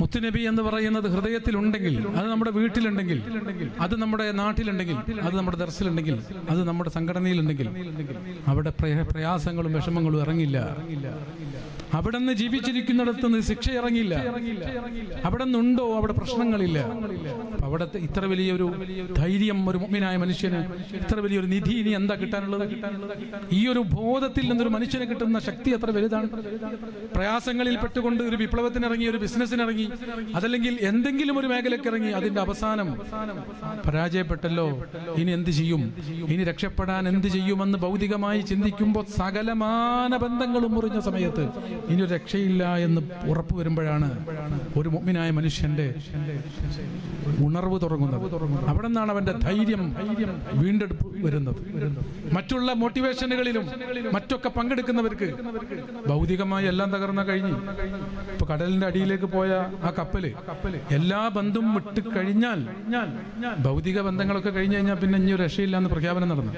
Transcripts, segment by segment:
മുത്തുനബി എന്ന് പറയുന്നത് ഹൃദയത്തിലുണ്ടെങ്കിൽ അത് നമ്മുടെ വീട്ടിലുണ്ടെങ്കിൽ അത് നമ്മുടെ നാട്ടിലുണ്ടെങ്കിൽ അത് നമ്മുടെ ദർശിലുണ്ടെങ്കിൽ അത് നമ്മുടെ സംഘടനയിലുണ്ടെങ്കിൽ അവിടെ പ്രയ- പ്രയാസങ്ങളും വിഷമങ്ങളും ഇറങ്ങില്ല അവിടെ നിന്ന് ജീവിച്ചിരിക്കുന്നിടത്ത് നിന്ന് ശിക്ഷ ഇറങ്ങില്ല അവിടെ നിന്നുണ്ടോ അവിടെ പ്രശ്നങ്ങളില്ല അപ്പൊ അവിടത്തെ ഇത്ര വലിയൊരു ധൈര്യം ഒരു മുഗ്മിനായ മനുഷ്യന് ഇത്ര വലിയൊരു നിധി ഇനി എന്താ കിട്ടാനുള്ളത് ഈ ഒരു ബോധത്തിൽ നിന്നൊരു മനുഷ്യന് കിട്ടുന്ന ശക്തി എത്ര വലുതാണ് പ്രയാസങ്ങളിൽ പെട്ടുകൊണ്ട് ഒരു വിപ്ലവത്തിന് ഇറങ്ങി ഒരു ബിസിനസ്സിന് ഇറങ്ങി അതല്ലെങ്കിൽ എന്തെങ്കിലും ഒരു മേഖലയ്ക്ക് ഇറങ്ങി അതിന്റെ അവസാനം പരാജയപ്പെട്ടല്ലോ ഇനി എന്ത് ചെയ്യും ഇനി രക്ഷപ്പെടാൻ എന്ത് ചെയ്യുമെന്ന് ഭൗതികമായി ചിന്തിക്കുമ്പോൾ സകലമാന ബന്ധങ്ങളും മുറിഞ്ഞ സമയത്ത് ഇനി ഒരു രക്ഷയില്ല എന്ന് ഉറപ്പ് വരുമ്പോഴാണ് ഒരു മുഗ്മിനായ മനുഷ്യന്റെ ഉണർവ് തുടങ്ങുന്നത് അവിടെ നിന്നാണ് അവന്റെ ധൈര്യം വീണ്ടെടുപ്പ് വരുന്നത് മറ്റുള്ള മോട്ടിവേഷനുകളിലും മറ്റൊക്കെ പങ്കെടുക്കുന്നവർക്ക് ഭൗതികമായി എല്ലാം തകർന്ന കഴിഞ്ഞു ഇപ്പൊ കടലിന്റെ അടിയിലേക്ക് പോയ ആ കപ്പല് എല്ലാ ബന്ധവും വിട്ട് കഴിഞ്ഞാൽ ഭൗതിക ബന്ധങ്ങളൊക്കെ കഴിഞ്ഞു കഴിഞ്ഞാൽ പിന്നെ ഇനി ഒരു രക്ഷയില്ല എന്ന് പ്രഖ്യാപനം നടന്നു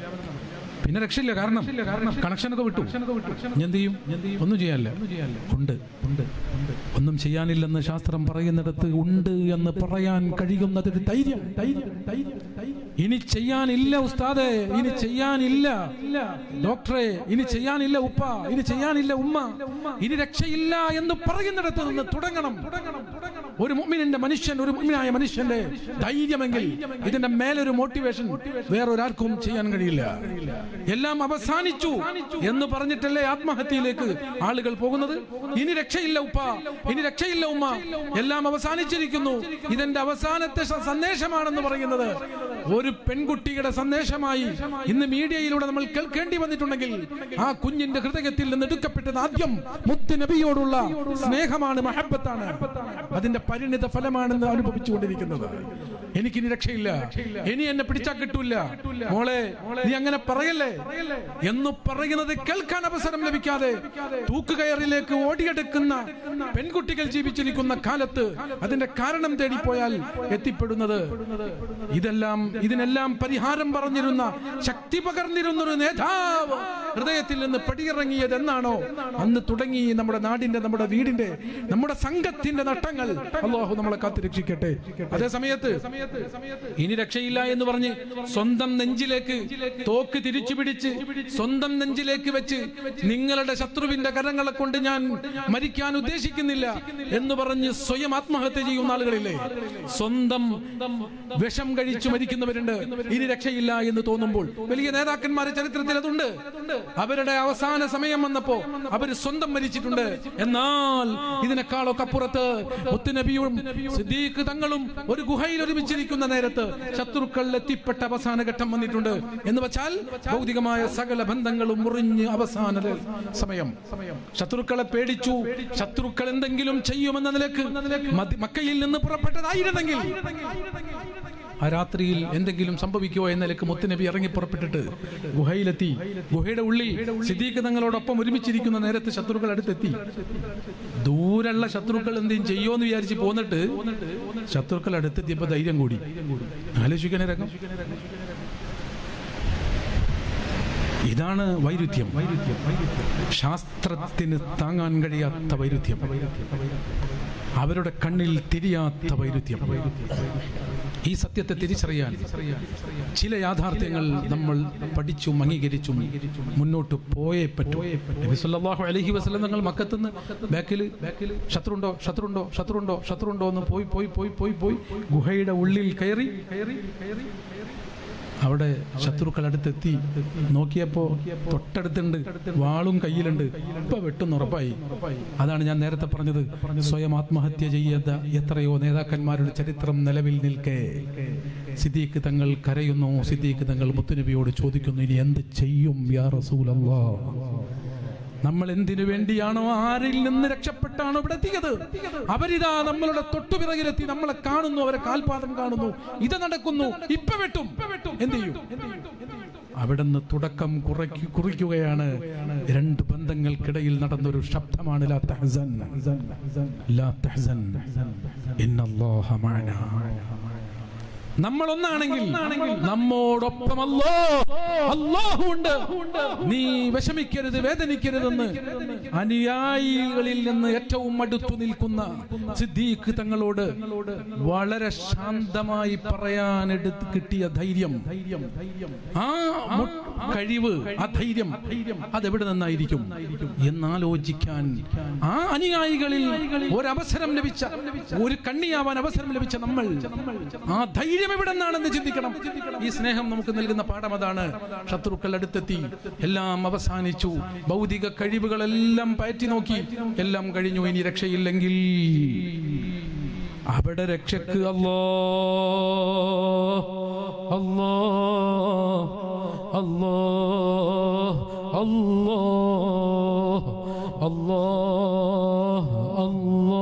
പിന്നെ രക്ഷയില്ല കാരണം കണക്ഷനൊക്കെ വിട്ടു ഇനി എന്ത് ചെയ്യും ഒന്നും ചെയ്യാനില്ല ഉണ്ട് ഉണ്ട് ഒന്നും ചെയ്യാനില്ലെന്ന് ശാസ്ത്രം പറയുന്നിടത്ത് ഉണ്ട് എന്ന് പറയാൻ കഴിയുന്നതൊരു ധൈര്യം ധൈര്യം ധൈര്യം ഇനി ചെയ്യാനില്ല ഉസ്താദെ ഇനി ചെയ്യാനില്ല ഡോക്ടറെ ഇനി ചെയ്യാനില്ല ഉപ്പ ഇനി ചെയ്യാനില്ല ഉമ്മ ഇനി രക്ഷയില്ല എന്ന് പറയുന്നിടത്ത് നിന്ന് തുടങ്ങണം ഒരു മുമ്മിനിന്റെ മനുഷ്യൻ ഒരു മുമ്മിനായ മനുഷ്യന്റെ ധൈര്യമെങ്കിൽ ഇതിന്റെ മേലൊരു മോട്ടിവേഷൻ വേറൊരാൾക്കും ചെയ്യാൻ കഴിയില്ല എല്ലാം അവസാനിച്ചു എന്ന് പറഞ്ഞിട്ടല്ലേ ആത്മഹത്യയിലേക്ക് ആളുകൾ പോകുന്നത് ഇനി രക്ഷയില്ല ഉപ്പ ഇനി രക്ഷയില്ല ഉമ്മ എല്ലാം അവസാനിച്ചിരിക്കുന്നു ഇതെന്റെ അവസാനത്തെ സ- സന്ദേശമാണെന്ന് പറയുന്നത് ഒരു പെൺകുട്ടിയുടെ സന്ദേശമായി ഇന്ന് മീഡിയയിലൂടെ നമ്മൾ കേൾക്കേണ്ടി വന്നിട്ടുണ്ടെങ്കിൽ ആ കുഞ്ഞിന്റെ ഹൃദയത്തിൽ നിന്ന് എടുക്കപ്പെട്ടത് ആദ്യം മുത്ത് നബിയോടുള്ള സ്നേഹമാണ് മഹബത്താണ് അതിന്റെ പരിണിത ഫലമാണെന്ന് അനുഭവിച്ചുകൊണ്ടിരിക്കുന്നത് എനിക്കിനി രക്ഷയില്ല ഇനി എന്നെ പിടിച്ചാൽ കിട്ടൂല മോളെ നീ അങ്ങനെ പറയല്ലേ എന്ന് പറയുന്നത് കേൾക്കാൻ അവസരം ലഭിക്കാതെ തൂക്കുകയറിലേക്ക് ഓടിയെടുക്കുന്ന പെൺകുട്ടികൾ ജീവിച്ചിരിക്കുന്ന കാലത്ത് അതിന്റെ കാരണം തേടിപ്പോയാൽ എത്തിപ്പെടുന്നത് ഇതെല്ലാം ഇതിനെല്ലാം പരിഹാരം പറഞ്ഞിരുന്ന ശക്തി പകർന്നിരുന്ന ഒരു നേതാവ് ഹൃദയത്തിൽ നിന്ന് പടിയിറങ്ങിയത് എന്നാണോ അന്ന് തുടങ്ങി നമ്മുടെ നാടിന്റെ നമ്മുടെ വീടിന്റെ നമ്മുടെ സംഘത്തിന്റെ നട്ടങ്ങൾ അള്ളാഹു നമ്മളെ കാത്തുരക്ഷിക്കട്ടെ അതേ സമയത്ത് ഇനി രക്ഷയില്ല എന്ന് പറഞ്ഞ് സ്വന്തം നെഞ്ചിലേക്ക് തോക്ക് തിരിച്ചു പിടിച്ച് സ്വന്തം നെഞ്ചിലേക്ക് വെച്ച് നിങ്ങളുടെ ശത്രുവിന്റെ കരങ്ങളെ കൊണ്ട് ഞാൻ മരിക്കാൻ ഉദ്ദേശിക്കുന്നില്ല എന്ന് പറഞ്ഞ് സ്വയം ആത്മഹത്യ ചെയ്യുന്ന ആളുകളില്ലേ സ്വന്തം വിഷം കഴിച്ചു മരിക്കുന്നവരുണ്ട് ഇനി രക്ഷയില്ല എന്ന് തോന്നുമ്പോൾ വലിയ നേതാക്കന്മാരെ ചരിത്രത്തിൽ അതുണ്ട് അവരുടെ അവസാന സമയം വന്നപ്പോ അവർ സ്വന്തം മരിച്ചിട്ടുണ്ട് എന്നാൽ ഇതിനേക്കാളൊക്കെ അപ്പുറത്ത് മുത്തുനബിയും സിദ്ദീഖ് തങ്ങളും ഒരു ഗുഹയിൽ ഒരുമിച്ചിരിക്കുന്ന നേരത്ത് ശത്രുക്കൾ എത്തിപ്പെട്ട അവസാന ഘട്ടം വന്നിട്ടുണ്ട് എന്ന് വെച്ചാൽ ഭൗതികമായ സകല ബന്ധങ്ങളും മുറിഞ്ഞ് അവസാന സമയം ശത്രുക്കളെ പേടിച്ചു ശത്രുക്കൾ എന്തെങ്കിലും ചെയ്യുമെന്ന നിലക്ക് മദി- മക്കയിൽ നിന്ന് പുറപ്പെട്ടതായിരുന്നെങ്കിൽ ആ രാത്രിയിൽ എന്തെങ്കിലും സംഭവിക്കുമോ എന്ന നിലക്ക് മുത്തുനബി ഇറങ്ങി പുറപ്പെട്ടിട്ട് ഗുഹയിലെത്തി ഗുഹയുടെ ഉള്ളിൽ സിദ്ദീഖ് തങ്ങളോടൊപ്പം ഒരുമിച്ചിരിക്കുന്ന നേരത്ത് ശത്രുക്കൾ അടുത്തെത്തി ദൂരമുള്ള ശത്രുക്കൾ എന്തെങ്കിലും ചെയ്യുമോ എന്ന് വിചാരിച്ച് പോന്നിട്ട് ശത്രുക്കൾ അടുത്തെത്തിയപ്പോ ധൈര്യം കൂടി ആലോചിക്കണേ രംഗം ഇതാണ് വൈരുദ്ധ്യം ശാസ്ത്രത്തിന് താങ്ങാൻ കഴിയാത്ത വൈരുദ്ധ്യം അവരുടെ കണ്ണിൽ തിരിയാത്ത വൈരുദ്ധ്യം ഈ സത്യത്തെ തിരിച്ചറിയാൻ ചില യാഥാർത്ഥ്യങ്ങൾ നമ്മൾ പഠിച്ചും അംഗീകരിച്ചും മുന്നോട്ട് പോയേ പറ്റൂ നബി സല്ലല്ലാഹു അലൈഹി വസല്ലം തങ്ങൾ മക്കത്തുനിന്ന് ബാക്കിൽ ബാക്കിൽ ശത്രുണ്ടോ ശത്രുണ്ടോ ശത്രുണ്ടോ ശത്രുണ്ടോ എന്ന് പോയി പോയി പോയി പോയി പോയി ഗുഹയുടെ ഉള്ളിൽ കയറി കയറി കയറി അവിടെ ശത്രുക്കൾ അടുത്തെത്തി നോക്കിയപ്പോ തൊട്ടടുത്തുണ്ട് വാളും കയ്യിലുണ്ട് ഇപ്പൊ വെട്ടും ഉറപ്പായി അതാണ് ഞാൻ നേരത്തെ പറഞ്ഞത് സ്വയം ആത്മഹത്യ ചെയ്യാത്ത എത്രയോ നേതാക്കന്മാരുടെ ചരിത്രം നിലവിൽ നിൽക്കെ സിദ്ദീഖ് തങ്ങൾ കരയുന്നു സിദ്ദീഖ് തങ്ങൾ മുത്തുനബിയോട് ചോദിക്കുന്നു ഇനി എന്ത് ചെയ്യും യാ റസൂലല്ലാ നമ്മൾ എന്തിനു വേണ്ടിയാണോ ആരിൽ നിന്ന് രക്ഷപ്പെട്ടാണോ ഇവിടെ എത്തിയത് അവരിതാ നമ്മളുടെ തൊട്ടുപിറകിലെത്തി നമ്മളെ കാണുന്നു അവരെ കാൽപാദം കാണുന്നു ഇത് നടക്കുന്നു ഇപ്പൊ വെട്ടും എന്ത് ചെയ്യും അവിടുന്ന് തുടക്കം കുറയ്ക്കു കുറിക്കുകയാണ് രണ്ട് ബന്ധങ്ങൾക്കിടയിൽ നടന്നൊരു ശബ്ദമാണ് ലാ തഹ്സൻ ലാ തഹ്സൻ ഇന്നല്ലാഹ മഅനാ നമ്മൾ ഒന്നാണെങ്കിൽ നമ്മോടൊപ്പം അല്ലോ അല്ലാഹു ഉണ്ട് നീ വിഷമിക്കരുത് വേദനിക്കരുതെന്ന് അനുയായികളിൽ നിന്ന് ഏറ്റവും അടുത്തു നിൽക്കുന്ന സിദ്ദീഖ് തങ്ങളോട് വളരെ ശാന്തമായി പറയാൻ എടുത്ത് കിട്ടിയ ധൈര്യം ആ മു- കഴിവ് ആ ധൈര്യം അതെവിടെ നിന്നായിരിക്കും എന്നാലോചിക്കാൻ ആ അനുയായികളിൽ ഒരവസരം ലഭിച്ച ഒരു കണ്ണിയാവാൻ അവസരം ലഭിച്ച നമ്മൾ ആ ധൈര്യം എവിടെ നിന്നാണെന്ന് ചിന്തിക്കണം ഈ സ്നേഹം നമുക്ക് നൽകുന്ന പാഠം അതാണ് ശത്രുക്കൾ അടുത്തെത്തി എല്ലാം അവസാനിച്ചു ഭൗതിക കഴിവുകളെല്ലാം പയറ്റി നോക്കി എല്ലാം കഴിഞ്ഞു ഇനി രക്ഷയില്ലെങ്കിൽ അവിടെ രക്ഷക്ക് അല്ലോ അല്ലോ അല്ലോ അല്ലോ അല്ലോ അല്ലോ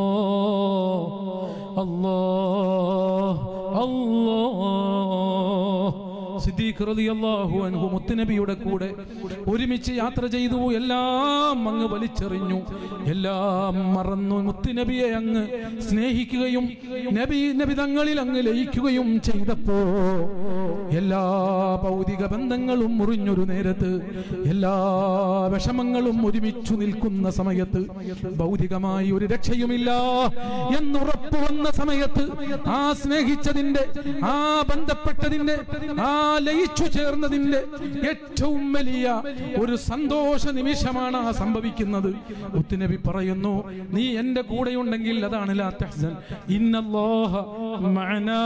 അല്ലോ അല്ലോ സിദ്ദീഖ് റളിയല്ലാഹു അൻഹു മുത്തുനബിയുടെ കൂടെ ഒരുമിച്ച് യാത്ര ചെയ്തു എല്ലാം അങ്ങ് വലിച്ചെറിഞ്ഞു എല്ലാം മറന്നു മുത്തുനബിയെ അങ്ങ് സ്നേഹിക്കുകയും നബി നബി തങ്ങളിൽ അങ്ങ് ലയിക്കുകയും ചെയ്തപ്പോ എല്ലാ ഭൗതിക ബന്ധങ്ങളും മുറിഞ്ഞൊരു നേരത്ത് എല്ലാ വിഷമങ്ങളും ഒരുമിച്ചു നിൽക്കുന്ന സമയത്ത് ഭൗതികമായി ഒരു രക്ഷയുമില്ല എന്നുറപ്പ് വന്ന സമയത്ത് ആ സ്നേഹിച്ചതിന്റെ ആ ബന്ധപ്പെട്ടതിന്റെ ആ ലയിച്ചു ചേർന്നതിന്റെ ഏറ്റവും വലിയ ഒരു സന്തോഷ നിമിഷമാണ് ആ സംഭവിക്കുന്നത് മുത്തുനബി പറയുന്നു നീ എന്റെ കൂടെയുണ്ടെങ്കിൽ അതാണ് ലാ തഹ്സൻ ഇന്നല്ലാഹ മഅനാ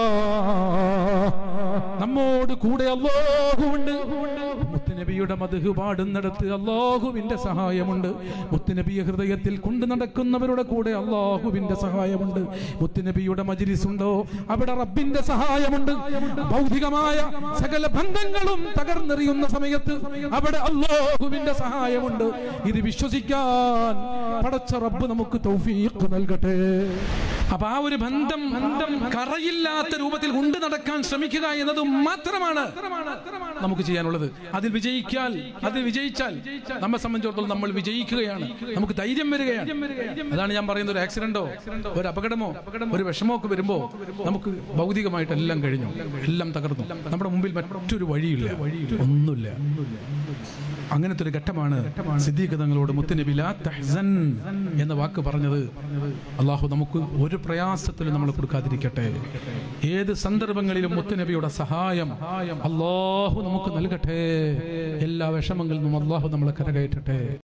നമ്മോട് കൂടെ അല്ലാഹുവുണ്ട് മുത്തുനബിയുടെ മധു പാടുന്നിടത്ത് അള്ളാഹുവിന്റെ സഹായമുണ്ട് മുത്തുനബിയെ ഹൃദയത്തിൽ കൊണ്ടു നടക്കുന്നവരുടെ കൂടെ അള്ളാഹുവിന്റെ സഹായമുണ്ട് മുത്തുനബിയുടെ മജിലിസ് ഉണ്ടോ അവിടെ റബ്ബിന്റെ സഹായമുണ്ട് ഭൗതികമായ സകല ബന്ധങ്ങളും തകർന്നെറിയുന്ന സമയത്ത് അവിടെ അള്ളാഹുവിന്റെ സഹായമുണ്ട് ഇത് വിശ്വസിക്കാൻ പടച്ച റബ്ബ് നമുക്ക് തൗഫീഖ് നൽകട്ടെ അപ്പൊ ആ ഒരു ബന്ധം ബന്ധം കറയില്ലാത്ത രൂപത്തിൽ കൊണ്ടു നടക്കാൻ ശ്രമിക്കുക എന്നത് മാത്രമാണ് നമുക്ക് ചെയ്യാനുള്ളത് അതിൽ വിജയിക്കാൻ അതിൽ വിജയിച്ചാൽ നമ്മെ സംബന്ധിച്ചിടത്തോളം നമ്മൾ വിജയിക്കുകയാണ് നമുക്ക് ധൈര്യം വരികയാണ് അതാണ് ഞാൻ പറയുന്നത് ഒരു ആക്സിഡന്റോ ഒരു അപകടമോ ഒരു വിഷമോ ഒക്കെ വരുമ്പോ നമുക്ക് ഭൗതികമായിട്ട് എല്ലാം കഴിഞ്ഞു എല്ലാം തകർന്നു നമ്മുടെ മുമ്പിൽ മറ്റൊരു വഴിയില്ല ഒന്നുമില്ല അങ്ങനത്തെ ഒരു ഘട്ടമാണ് സിദ്ദീഖ് തങ്ങളോട് മുത്തുനബി ലാ തഹ്സൻ എന്ന വാക്ക് പറഞ്ഞത് അള്ളാഹു നമുക്ക് ഒരു പ്രയാസത്തിലും നമ്മൾ കൊടുക്കാതിരിക്കട്ടെ ഏത് സന്ദർഭങ്ങളിലും മുത്തുനബിയുടെ സഹായം അള്ളാഹു നമുക്ക് നൽകട്ടെ എല്ലാ വിഷമങ്ങളിൽ നിന്നും അള്ളാഹു നമ്മളെ കരകയറ്റട്ടെ